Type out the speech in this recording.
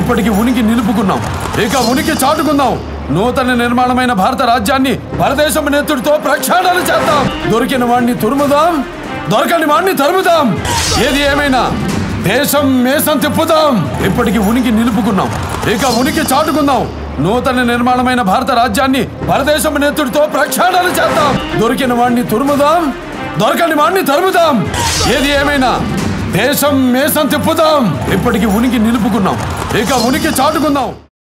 ఇప్పటికి ఉనికి నిలుపుకున్నాం ఇక ఉనికి చాటుకుందాం నూతన నిర్మాణమైన భారత రాజ్యాన్ని పరదేశం నెత్తుడితో ప్రక్షాళన చేద్దాం దొరికిన వాణ్ణి తురుముదాం దొరకని వాణ్ణి తరుముదాం ఏది ఏమైనా దేశం మేసం తిప్పుదాం ఇప్పటికి ఉనికి నిలుపుకున్నాం ఇక ఉనికి చాటుకుందాం నూతన నిర్మాణమైన భారత రాజ్యాన్ని పరదేశం నెత్తుడితో ప్రక్షాళన చేద్దాం దొరికిన వాణ్ణి తురుముదాం దొరకని వాణ్ణి తరుముదాం ఏది ఏమైనా దేశం మేసం తిప్పుదాం ఇప్పటికి ఉనికి నిలుపుకున్నాం ఇక ఉనికి చాటుకుందాం